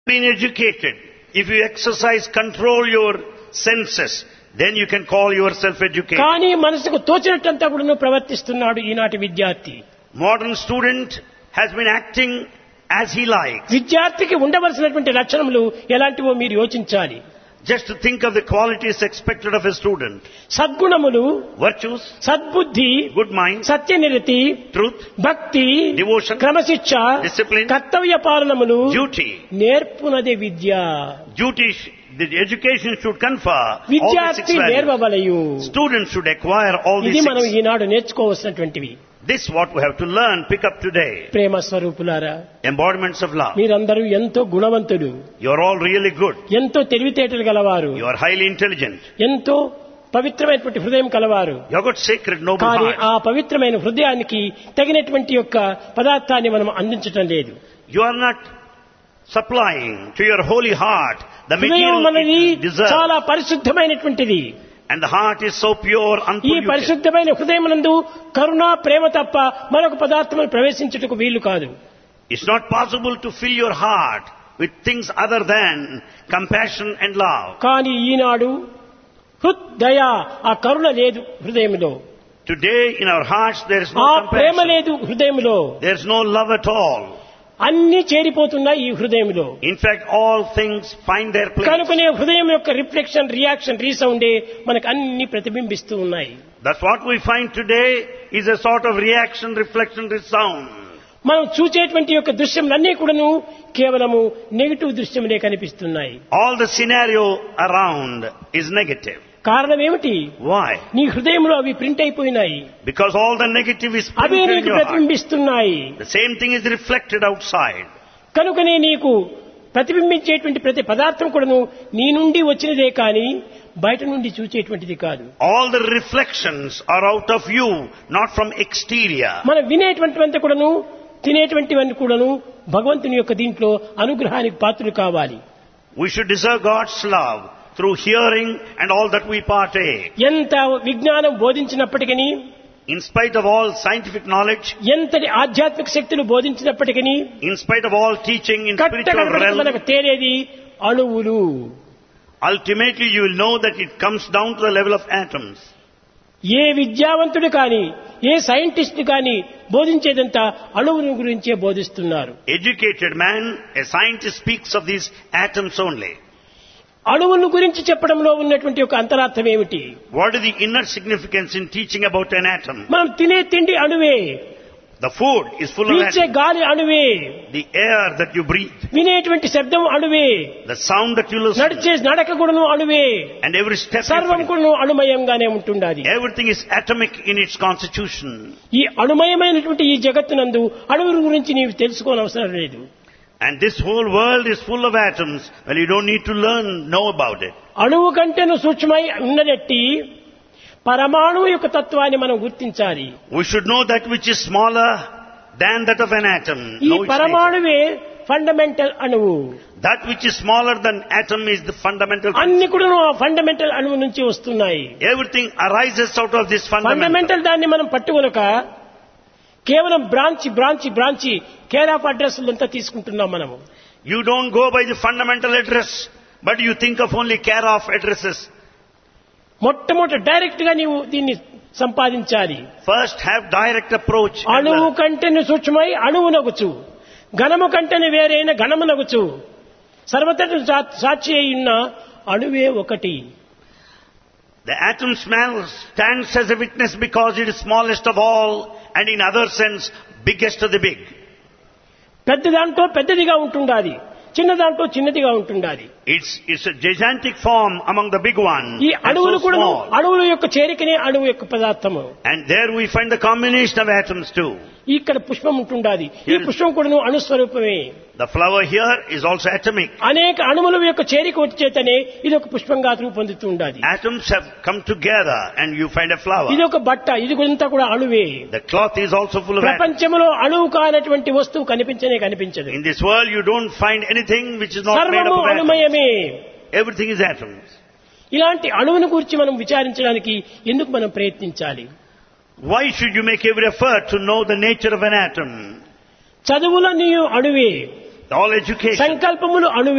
been educated, if you exercise, control your senses, then you can call yourself educated. కానీ మనసుకు తోచినట్టంతా కూడా ప్రవర్తిస్తున్నాడు ఈనాటి విద్యార్థి Modern student has been acting as he likes. విద్యార్థికి ఉండవలసినటువంటి లక్షణములు ఎలాంటివో మీరు యోచించాలి Just to think of the qualities expected of a student. సద్గుణములు Virtues, సద్బుద్ధి good mind, సత్యనిరతి truth, భక్తి Devotion, క్రమశిక్ష discipline, కర్తవ్య పాలనములు duty. నేర్పునది Vidya Duty, sh- the education should confer all the six విద్యార్థి values. నేర్వవలయు Students should acquire all ఇది these మనం six. Eenadu నేర్చుకోవలసినటువంటివి This what we have to learn, pick up today. ప్రేమ స్వరూపులారా Embodiments of love. మీరందరూ ఎంతో గుణవంతులు You are all really good. ఎంతో తెలివితేటలు గలవారు You are highly intelligent. ఎంతో పవిత్రమైనటువంటి హృదయం కలవారు You have got sacred, noble కానీ heart. ఆ పవిత్రమైన హృదయానికి తగినటువంటి యొక్క పదార్థాన్ని మనం అందించటం లేదు You are not supplying to your holy heart the హృదయం material మనది it deserves. చాలా పరిశుద్ధమైనటువంటిది And the heart is so pure, ఈ unpolluted. పరిశుద్ధమైన హృదయం నందు కరుణ ప్రేమ తప్ప మరొక పదార్థం ప్రవేశించుటకు వీలు కాదు It's not possible to fill your heart with things other than compassion and love. కానీ ఈనాడు హృదయ ఆ కరుణ లేదు హృదయంలో Today in our hearts there is ఆ no ప్రేమ compassion. లేదు హృదయంలో There is no love at all. అన్ని చేరిపోతున్నాయి ఈ హృదయంలో In fact, all things find their place. కనుకనే హృదయం యొక్క రిఫ్లెక్షన్ రియాక్షన్ రీసౌండే మనకు అన్ని ప్రతిబింబిస్తూ ఉన్నాయి That's what we find today is a sort of reaction, reflection, resound. మనం చూచేటువంటి యొక్క దృశ్యములన్నీ కూడాను కేవలము నెగిటివ్ దృశ్యములే కనిపిస్తున్నాయి All the scenario around is negative. కారణం ఏమిటి Why? నీ హృదయంలో అవి ప్రింట్ అయిపోయినాయి Because all the negative is away printed in నీకు your heart. ప్రతిబింబిస్తున్నాయి The same thing is reflected outside. కనుకనే నీకు ప్రతిబింబించేటువంటి ప్రతి పదార్థం కూడాను నీ నుండి వచ్చినదే కానీ బయట నుండి చూచేటువంటిది కాదు All the reflections are out of you, not from exterior. మనం వినేటువంటివంతా కూడాను తినేటువంటివన్నీ కూడాను భగవంతుని యొక్క దీంట్లో అనుగ్రహానికి పాత్రలు కావాలి We should deserve God's love through hearing and all that we partake. ఎంత విజ్ఞానం బోధించినప్పటికీ In spite of all scientific knowledge, ఎంతటి ఆధ్యాత్మిక శక్తులు బోధించినప్పటికీ in spite of all teaching in spiritual కట్టకడపటికి realm, మనకు తేలేది అణువులు ultimately you will know that it comes down to the level of atoms. ఏ విద్యావంతుడు కానీ ఏ scientist కానీ బోధించేదంతా అణువుల గురించే బోధిస్తున్నారు Educated man, a scientist speaks of these atoms only. అణువుల గురించి చెప్పడంలో ఉన్నటువంటి ఒక అంతరార్థం ఏమిటి What is the inner significance in teaching about an atom? మనం తినే తిండి అణువే The food is full of పీల్చే atoms. గాలి అణువే The air that you breathe, వినేటువంటి శబ్దం అణువే the sound that you listen, నడిచే నడక కూడాను అణువే and every step you సర్వం take. కూడాను అణుమయంగానే ఉంటుండాలి Everything is atomic in its constitution. ఈ అణుమయమైనటువంటి ఈ జగత్తునందు అణువుల గురించి నీవు తెలుసుకోనవసరం లేదు And this whole world is full of atoms. Well, you don't need to learn, know about it. అణువు కంటేను సూక్ష్మై ఉన్నదట్టి పరమాణువు యొక్క తత్వాన్ని మనం గుర్తించాలి We should know that which is smaller than that of an atom. ఈ Know its nature. పరమాణువే fundamental అణువు That which is smaller than atom is the fundamental. అన్ని కూడా ఆ ఫండమెంటల్ అణువు నుంచి వస్తున్నాయి Everything arises out of this fundamental. Fundamental దాన్ని మనం పట్టుకొనక కేవలం branch branch branch care of address అంతా తీసుకుంటున్నాం మనము You don't go by the fundamental address, but you think of only care of addresses. మొట్టమొదటి డైరెక్ట్ గా నీవు దీన్ని సంపాదించాలి First have direct approach. and అణువు learn. కంటెను సూక్ష్మై అణువు నగుచు ఘనము కంటెను వేరైన ఘనము నగుచు సర్వతటి సా- సాక్షి అయి ఉన్న అణువే ఒకటి The atom smell stands as a witness because it is smallest of all and in other sense biggest of the big. పెద్ద దాంట్లో పెద్దదిగా ఉంటుండాలి చిన్న దాంట్లో చిన్నదిగా ఉంటుండాలి It's, it's a gigantic form among the big one ఈ and అణువులు so కూడా small. అణువుల యొక్క చేరికనే అణువు యొక్క పదార్థము And there we find the combination of atoms too. ఇక్కడ పుష్పం ఉంటుండాలి ఈ Yes. పుష్పం కూడా అణుస్వరూపమే The flower here is also atomic. అనేక అణువుల యొక్క చేరిక వచ్చేతనే ఇది ఒక పుష్పంగా రూపొందుతూ ఉండాలి Atoms have come together and you find a flower. ఇది ఒక బట్ట ఇది అంతా కూడా అణువే The cloth is also full of atoms. ప్రపంచంలో అణువు కానటువంటి వస్తువు కనిపించనే కనిపించదు In this world you don't find anything which is not made up సర్వము of atoms. అణుమయమే Everything is atoms. ఇలాంటి అణువును గురించి మనం విచారించడానికి ఎందుకు మనం ప్రయత్నించాలి Why should you make every effort to know the nature of an atom? చదువులన్నీ అణువే All education. సంకల్పములు అణువే